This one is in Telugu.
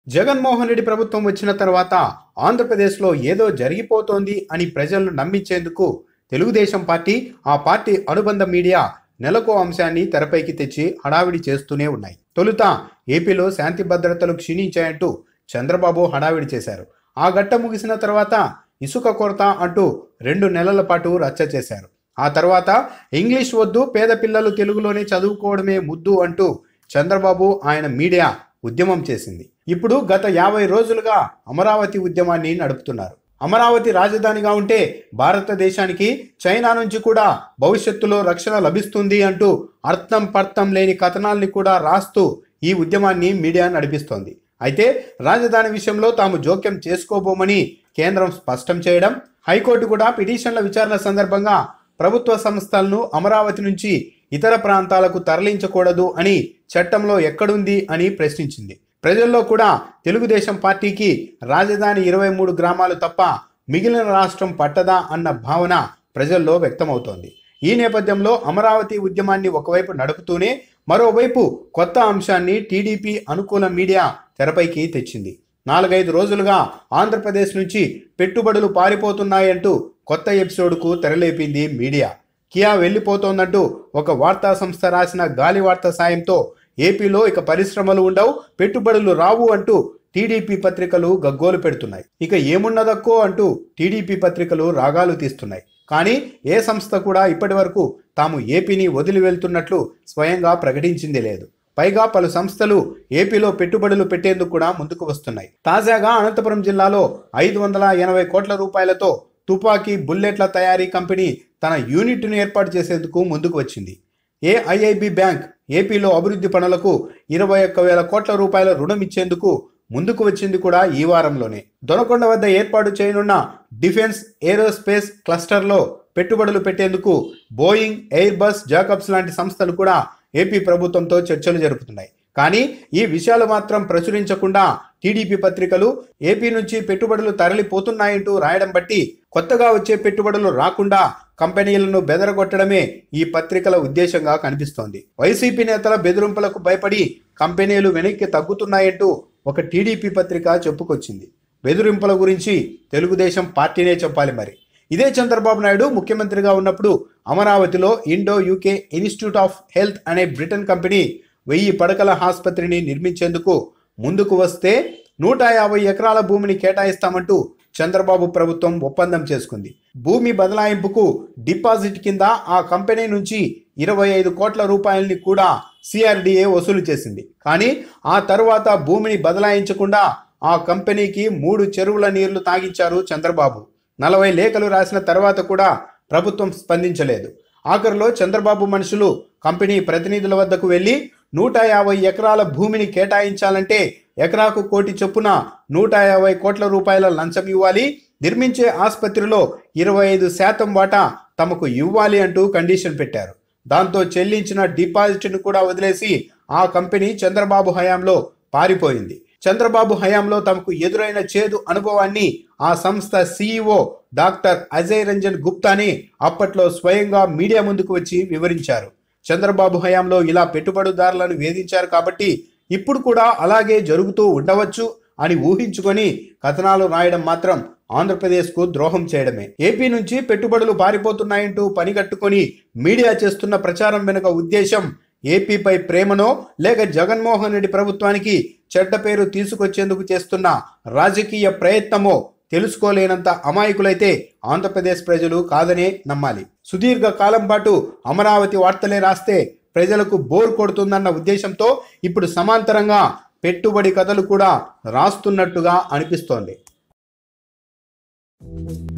జగన్మోహన్ రెడ్డి ప్రభుత్వం వచ్చిన తర్వాత ఆంధ్రప్రదేశ్లో ఏదో జరిగిపోతోంది అని ప్రజలను నమ్మించేందుకు తెలుగుదేశం పార్టీ ఆ పార్టీ అనుబంధ మీడియా నెలకో అంశాన్ని తెరపైకి తెచ్చి హడావిడి చేస్తూనే ఉన్నాయి తొలుత ఏపీలో శాంతి భద్రతలు క్షీణించాయంటూ చంద్రబాబు హడావిడి చేశారు ఆ గట్ట ముగిసిన తర్వాత ఇసుక కొరత అంటూ రెండు నెలల పాటు రచ్చ చేశారు ఆ తర్వాత ఇంగ్లీష్ వద్దు పేద పిల్లలు తెలుగులోనే చదువుకోవడమే ముద్దు అంటూ చంద్రబాబు ఆయన మీడియా ఉద్యమం చేసింది ఇప్పుడు గత యాభై రోజులుగా అమరావతి ఉద్యమాన్ని నడుపుతున్నారు అమరావతి రాజధానిగా ఉంటే భారతదేశానికి చైనా నుంచి కూడా భవిష్యత్తులో రక్షణ లభిస్తుంది అంటూ అర్థం పర్థం లేని కథనాల్ని కూడా రాస్తూ ఈ ఉద్యమాన్ని మీడియా నడిపిస్తోంది అయితే రాజధాని విషయంలో తాము జోక్యం చేసుకోబోమని కేంద్రం స్పష్టం చేయడం హైకోర్టు కూడా పిటిషన్ల విచారణ సందర్భంగా ప్రభుత్వ సంస్థలను అమరావతి నుంచి ఇతర ప్రాంతాలకు తరలించకూడదు అని చట్టంలో ఎక్కడుంది అని ప్రశ్నించింది ప్రజల్లో కూడా తెలుగుదేశం పార్టీకి రాజధాని ఇరవై మూడు గ్రామాలు తప్ప మిగిలిన రాష్ట్రం పట్టదా అన్న భావన ప్రజల్లో వ్యక్తమవుతోంది ఈ నేపథ్యంలో అమరావతి ఉద్యమాన్ని ఒకవైపు నడుపుతూనే మరోవైపు కొత్త అంశాన్ని టీడీపీ అనుకూల మీడియా తెరపైకి తెచ్చింది నాలుగైదు రోజులుగా ఆంధ్రప్రదేశ్ నుంచి పెట్టుబడులు పారిపోతున్నాయంటూ కొత్త ఎపిసోడ్కు తెరలేపింది మీడియా కియా వెళ్ళిపోతోందంటూ ఒక వార్తా సంస్థ రాసిన గాలి వార్త సాయంతో ఏపీలో ఇక పరిశ్రమలు ఉండవు పెట్టుబడులు రావు అంటూ టీడీపీ పత్రికలు గగ్గోలు పెడుతున్నాయి ఇక ఏమున్నదక్కో అంటూ టీడీపీ పత్రికలు రాగాలు తీస్తున్నాయి కానీ ఏ సంస్థ కూడా ఇప్పటి వరకు తాము ఏపీని వదిలి వెళ్తున్నట్లు స్వయంగా ప్రకటించింది లేదు పైగా పలు సంస్థలు ఏపీలో పెట్టుబడులు పెట్టేందుకు కూడా ముందుకు వస్తున్నాయి తాజాగా అనంతపురం జిల్లాలో ఐదు వందల ఎనభై కోట్ల రూపాయలతో తుపాకీ బుల్లెట్ల తయారీ కంపెనీ తన యూనిట్ను ఏర్పాటు చేసేందుకు ముందుకు వచ్చింది ఏఐఐబి బ్యాంక్ ఏపీలో అభివృద్ధి పనులకు ఇరవై ఒక్క వేల కోట్ల రూపాయల రుణం ఇచ్చేందుకు ముందుకు వచ్చింది కూడా ఈ వారంలోనే దొనకొండ వద్ద ఏర్పాటు చేయనున్న డిఫెన్స్ ఏరోస్పేస్ క్లస్టర్లో పెట్టుబడులు పెట్టేందుకు బోయింగ్ ఎయిర్ బస్ జాకబ్స్ లాంటి సంస్థలు కూడా ఏపీ ప్రభుత్వంతో చర్చలు జరుపుతున్నాయి కానీ ఈ విషయాలు మాత్రం ప్రచురించకుండా టీడీపీ పత్రికలు ఏపీ నుంచి పెట్టుబడులు తరలిపోతున్నాయంటూ రాయడం బట్టి కొత్తగా వచ్చే పెట్టుబడులు రాకుండా కంపెనీలను బెదరగొట్టడమే ఈ పత్రికల ఉద్దేశంగా కనిపిస్తోంది వైసీపీ నేతల బెదిరింపులకు భయపడి కంపెనీలు వెనక్కి తగ్గుతున్నాయంటూ ఒక టీడీపీ పత్రిక చెప్పుకొచ్చింది బెదిరింపుల గురించి తెలుగుదేశం పార్టీనే చెప్పాలి మరి ఇదే చంద్రబాబు నాయుడు ముఖ్యమంత్రిగా ఉన్నప్పుడు అమరావతిలో Indo UK Institute of Health అనే బ్రిటన్ కంపెనీ వెయ్యి పడకల ఆసుపత్రిని నిర్మించేందుకు ముందుకు వస్తే నూట యాభై ఎకరాల భూమిని కేటాయిస్తామంటూ చంద్రబాబు ప్రభుత్వం ఒప్పందం చేసుకుంది భూమి బదలాయింపుకు డిపాజిట్ కింద ఆ కంపెనీ నుంచి ఇరవై ఐదు కోట్ల రూపాయలని కూడా సిఆర్డిఏ వసూలు చేసింది కానీ ఆ తరువాత భూమిని బదలాయించకుండా ఆ కంపెనీకి మూడు చెరువుల నీళ్లు తాగించారు చంద్రబాబు నలభై లేఖలు రాసిన తర్వాత కూడా ప్రభుత్వం స్పందించలేదు ఆఖరిలో చంద్రబాబు మనుషులు కంపెనీ ప్రతినిధుల వద్దకు వెళ్ళి నూట యాభై ఎకరాల భూమిని కేటాయించాలంటే ఎకరాకు కోటి చొప్పున నూట యాభై కోట్ల రూపాయల లంచం ఇవ్వాలి నిర్మించే ఆసుపత్రిలో ఇరవై ఐదు శాతం వాటా తమకు ఇవ్వాలి అంటూ కండిషన్ పెట్టారు దాంతో చెల్లించిన డిపాజిట్ను కూడా వదిలేసి ఆ కంపెనీ చంద్రబాబు హయాంలో పారిపోయింది చంద్రబాబు హయాంలో తమకు ఎదురైన చేదు అనుభవాన్ని ఆ సంస్థ సీఈఓ డాక్టర్ అజయ్ రంజన్ గుప్తాని అప్పట్లో స్వయంగా మీడియా ముందుకు వచ్చి వివరించారు చంద్రబాబు హయాంలో ఇలా పెట్టుబడిదారులను వేధించారు కాబట్టి ఇప్పుడు కూడా అలాగే జరుగుతూ ఉండవచ్చు అని ఊహించుకొని కథనాలు రాయడం మాత్రం ఆంధ్రప్రదేశ్కు ద్రోహం చేయడమే ఏపీ నుంచి పెట్టుబడులు పారిపోతున్నాయంటూ పనిగట్టుకొని మీడియా చేస్తున్న ప్రచారం వెనుక ఉద్దేశం ఏపీపై ప్రేమనో లేక జగన్మోహన్ రెడ్డి ప్రభుత్వానికి చెడ్డ పేరు తీసుకొచ్చేందుకు చేస్తున్న రాజకీయ ప్రయత్నమో తెలుసుకోలేనంత అమాయకులైతే ఆంధ్రప్రదేశ్ ప్రజలు కాదనే నమ్మాలి సుదీర్ఘ కాలం పాటు అమరావతి వార్తలే రాస్తే ప్రజలకు బోర్ కొడుతుందన్న ఉద్దేశంతో ఇప్పుడు సమాంతరంగా పెట్టుబడి కథలు కూడా రాస్తున్నట్టుగా అనిపిస్తోంది